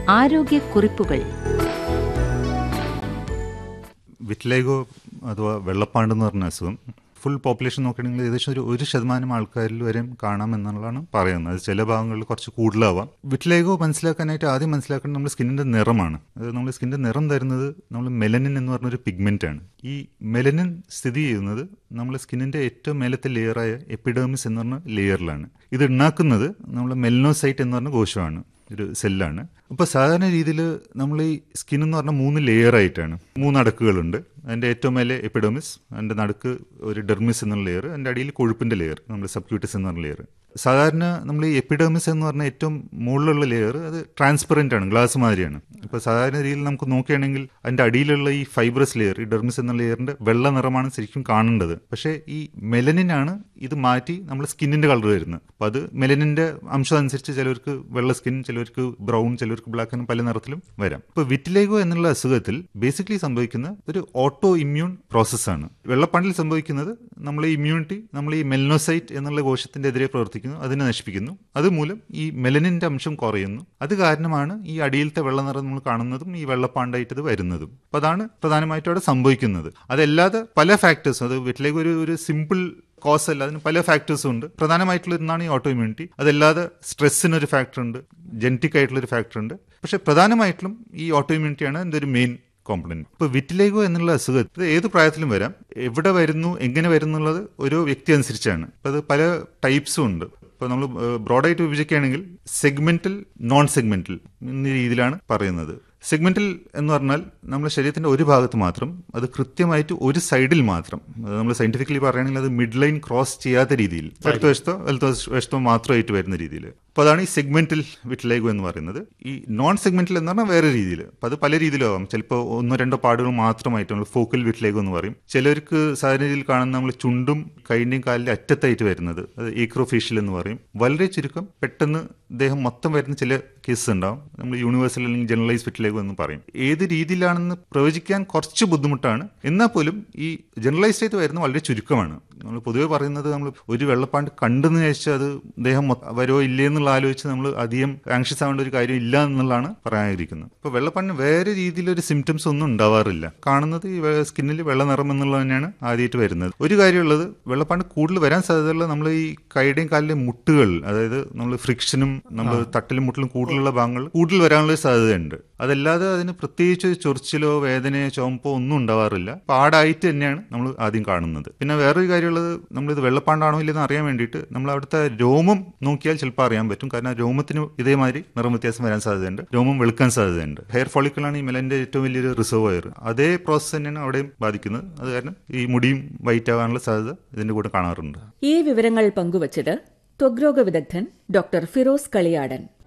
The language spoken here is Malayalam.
ആരോഗ്യക്കുറിപ്പുകൾ വിറ്റ്ലേഗോ അഥവാ വെള്ളപ്പാണ്ട് എന്ന് പറഞ്ഞ അസുഖം ഫുൾ പോപ്പുലേഷൻ നോക്കുകയാണെങ്കിൽ ഏകദേശം ഒരു ഒരു ശതമാനം ആൾക്കാരിൽ വരെയും കാണാം എന്നുള്ളതാണ് പറയുന്നത് അത് ചില ഭാഗങ്ങളിൽ കുറച്ച് കൂടുതലാവാം വിറ്റ്ലേഗോ മനസ്സിലാക്കാനായിട്ട് ആദ്യം മനസ്സിലാക്കേണ്ടത് നമ്മുടെ സ്കിന്നിന്റെ നിറമാണ് അത് നമ്മുടെ സ്കിന്നിന്റെ നിറം തരുന്നത് നമ്മൾ മെലനിൻ എന്ന് പറഞ്ഞൊരു പിഗ്മെന്റ് ആണ് ഈ മെലനിൻ സ്ഥിതി ചെയ്യുന്നത് നമ്മുടെ സ്കിന്നിന്റെ ഏറ്റവും മേലത്തെ ലെയറായ എപ്പിഡേമിസ് എന്ന് പറഞ്ഞ ലെയറിലാണ് ഇത് ഉണ്ടാക്കുന്നത് നമ്മൾ മെലനോസൈറ്റ് എന്ന് പറഞ്ഞ കോശമാണ് ഒരു സെല്ലാണ് അപ്പോൾ സാധാരണ രീതിയിൽ നമ്മൾ ഈ സ്കിൻ എന്ന് പറഞ്ഞാൽ മൂന്ന് ലെയർ ആയിട്ടാണ് മൂന്ന് അടുക്കുകളുണ്ട് അതിൻ്റെ ഏറ്റവും മേലെ എപ്പിഡോമിസ് അതിൻ്റെ നടുക്ക് ഒരു ഡെർമിസ് എന്നുള്ള ലെയർ അതിൻ്റെ അടിയിൽ കൊഴുപ്പിൻ്റെ ലെയർ നമ്മൾ സബ്ക്യൂട്ടിസ് എന്ന് പറഞ്ഞ ലെയർ സാധാരണ നമ്മൾ ഈ എപ്പിഡോമിസ് എന്ന് പറഞ്ഞ ഏറ്റവും മുകളിലുള്ള ലെയർ അത് ട്രാൻസ്പെറൻ്റ് ആണ് ഗ്ലാസ് മാതിരിയാണ് ഇപ്പോൾ സാധാരണ രീതിയിൽ നമുക്ക് നോക്കുകയാണെങ്കിൽ അതിൻ്റെ അടിയിലുള്ള ഈ ഫൈബ്രസ് ലെയർ ഈ ഡെർമിസ് എന്ന ലെയറിൻ്റെ വെള്ള നിറമാണ് ശരിക്കും കാണേണ്ടത് പക്ഷേ ഈ മെലനിനാണ് ഇത് മാറ്റി നമ്മൾ സ്കിന്നിൻ്റെ കളർ വരുന്നത് അപ്പോൾ അത് മെലനിൻ്റെ അംശം അനുസരിച്ച് ചിലർക്ക് വെള്ള സ്കിൻ ചിലർക്ക് ബ്രൗൺ ചിലർക്ക് ബ്ലാക്ക് അങ്ങനെ പല നിറത്തിലും വരാം ഇപ്പോൾ വിറ്റിലേഗോ എന്നുള്ള അസുഖത്തിൽ ബേസിക്കലി സംഭവിക്കുന്ന ഒരു ഓട്ടോ ഇമ്മ്യൂൺ പ്രോസസ്സാണ് വെള്ളപ്പാണ്ടിൽ സംഭവിക്കുന്നത് നമ്മൾ ഈ ഇമ്മ്യൂണിറ്റി നമ്മൾ ഈ മെലനോസൈറ്റ് എന്നുള്ള കോശത്തിന്റെ എതിരെ പ്രവർത്തിക്കുന്നു അതിനെ നശിപ്പിക്കുന്നു അതുമൂലം ഈ മെലനിന്റെ അംശം കുറയുന്നു അത് കാരണമാണ് ഈ അടിയിലത്തെ വെള്ള നിറം നമ്മൾ കാണുന്നതും ഈ വെള്ളപ്പാണ്ടായിട്ട് ഇത് വരുന്നതും അപ്പോൾ അതാണ് പ്രധാനമായിട്ടും അവിടെ സംഭവിക്കുന്നത് അതല്ലാതെ പല ഫാക്ടേഴ്സും അത് വീട്ടിലേക്ക് ഒരു ഒരു സിമ്പിൾ കോസ് അല്ല അതിന് പല ഫാക്ടേഴ്സും ഉണ്ട് പ്രധാനമായിട്ടുള്ള ഒന്നാണ് ഈ ഓട്ടോ ഇമ്മ്യൂണിറ്റി അതല്ലാതെ സ്ട്രെസ്സിനൊരു ഫാക്ടർ ഉണ്ട് ജനറ്റിക് ആയിട്ടുള്ള ഒരു ഫാക്ടർ ഉണ്ട് പക്ഷെ പ്രധാനമായിട്ടും ഈ ഓട്ടോ ഇമ്മ്യൂണിറ്റിയാണ് എൻ്റെ ഒരു മെയിൻ കോമ്പണന്റ് ഇപ്പൊ വിറ്റിലേഗോ എന്നുള്ള അസുഖം ഇത് ഏത് പ്രായത്തിലും വരാം എവിടെ വരുന്നു എങ്ങനെ വരുന്നുള്ളത് ഓരോ വ്യക്തി അനുസരിച്ചാണ് അപ്പൊ അത് പല ടൈപ്സും ഉണ്ട് ഇപ്പൊ നമ്മൾ ബ്രോഡായിട്ട് വിഭജിക്കുകയാണെങ്കിൽ സെഗ്മെന്റൽ നോൺ സെഗ്മെന്റൽ എന്ന രീതിയിലാണ് പറയുന്നത് സെഗ്മെന്റൽ എന്ന് പറഞ്ഞാൽ നമ്മുടെ ശരീരത്തിന്റെ ഒരു ഭാഗത്ത് മാത്രം അത് കൃത്യമായിട്ട് ഒരു സൈഡിൽ മാത്രം നമ്മൾ സയന്റിഫിക്കലി പറയുകയാണെങ്കിൽ അത് മിഡ് ലൈൻ ക്രോസ് ചെയ്യാത്ത രീതിയിൽ ഇടത്ത് വശത്തോ വലത്ത് വശത്തോ മാത്രമായിട്ട് വരുന്ന രീതിയിൽ അപ്പോൾ അതാണ് ഈ സെഗ്മെന്റൽ വിറ്റിലേഗോ എന്ന് പറയുന്നത് ഈ നോൺ സെഗ്മെന്റൽ എന്ന് പറഞ്ഞാൽ വേറെ രീതിയിൽ അപ്പോൾ അത് പല രീതിയിലാവാം ചിലപ്പോൾ ഒന്നോ രണ്ടോ പാടുകൾ മാത്രമായിട്ട് നമ്മൾ ഫോക്കൽ വിറ്റിലേഗോ എന്ന് പറയും ചിലർക്ക് സാധാരണ രീതിയിൽ കാണുന്ന നമ്മൾ ചുണ്ടും കൈൻ്റെയും കാലിൻ്റെ അറ്റത്തായിട്ട് വരുന്നത് അത് ഏക്രോഫേഷ്യൽ എന്ന് പറയും വളരെ ചുരുക്കം പെട്ടെന്ന് ദേഹം മൊത്തം വരുന്ന ചില കേസസ് ഉണ്ടാവും നമ്മൾ യൂണിവേഴ്സൽ അല്ലെങ്കിൽ ജനറലൈസ് വിറ്റിലേഗോ എന്ന് പറയും ഏത് രീതിയിലാണെന്ന് പ്രവചിക്കാൻ കുറച്ച് ബുദ്ധിമുട്ടാണ് എന്നാൽ പോലും ഈ ജനറലൈസ് ചെയ്ത് വരുന്നത് വളരെ ചുരുക്കമാണ് നമ്മൾ പൊതുവെ പറയുന്നത് നമ്മൾ ഒരു വെള്ളപ്പാണ്ട് കണ്ടെന്ന് വെച്ചാൽ അത് ദേഹം വരോ ഇല്ലേ എന്നുള്ള ആലോചിച്ച് നമ്മൾ അധികം ആങ്ഷ്യസ് ആവേണ്ട ഒരു കാര്യം ഇല്ല എന്നുള്ളതാണ് പറയാനിരിക്കുന്നത് ഇപ്പോൾ വെള്ളപ്പാണ്ടിന് വേറെ രീതിയിലൊരു സിംറ്റംസ് ഒന്നും ഉണ്ടാവാറില്ല കാണുന്നത് ഈ സ്കിന്നിൽ വെള്ള നിറം എന്നുള്ളത് തന്നെയാണ് ആദ്യമായിട്ട് വരുന്നത് ഒരു കാര്യമുള്ളത് വെള്ളപ്പാണ്ട് കൂടുതൽ വരാൻ സാധ്യതയുള്ള നമ്മൾ ഈ കൈയുടെയും കാലിലെയും മുട്ടുകൾ അതായത് നമ്മൾ ഫ്രിക്ഷനും നമ്മൾ തട്ടിലും മുട്ടിലും കൂടുതലുള്ള ഭാഗങ്ങൾ കൂടുതൽ വരാനുള്ള സാധ്യതയുണ്ട് അതല്ലാതെ അതിന് പ്രത്യേകിച്ച് ചൊറിച്ചിലോ വേദനയോ ചുമപ്പോ ഒന്നും ഉണ്ടാവാറില്ല പാടായിട്ട് തന്നെയാണ് നമ്മൾ ആദ്യം കാണുന്നത് പിന്നെ വേറൊരു കാര്യമുള്ളത് നമ്മളിത് വെള്ളപ്പാണ്ടാണോ ഇല്ലെന്ന് അറിയാൻ വേണ്ടിയിട്ട് നമ്മൾ അവിടുത്തെ രോമം നോക്കിയാൽ ചിലപ്പോൾ അറിയാൻ പറ്റും കാരണം രോമത്തിന് ഇതേമാതിരി നിറം വ്യത്യാസം വരാൻ സാധ്യതയുണ്ട് രോമം വെളുക്കാൻ സാധ്യതയുണ്ട് ഹെയർ ഫോളിക്കിളാണ് ഈ മെലന്റെ ഏറ്റവും വലിയൊരു റിസർവയർ അതേ പ്രോസസ്സ് തന്നെയാണ് അവിടെയും ബാധിക്കുന്നത് അത് കാരണം ഈ മുടിയും വൈറ്റ് ആകാനുള്ള സാധ്യത ഇതിന്റെ കൂടെ കാണാറുണ്ട് ഈ വിവരങ്ങൾ പങ്കുവച്ചത് ത്വഗ്രോഗ വിദഗ്ധൻ ഡോക്ടർ ഫിറോസ് കളിയാടൻ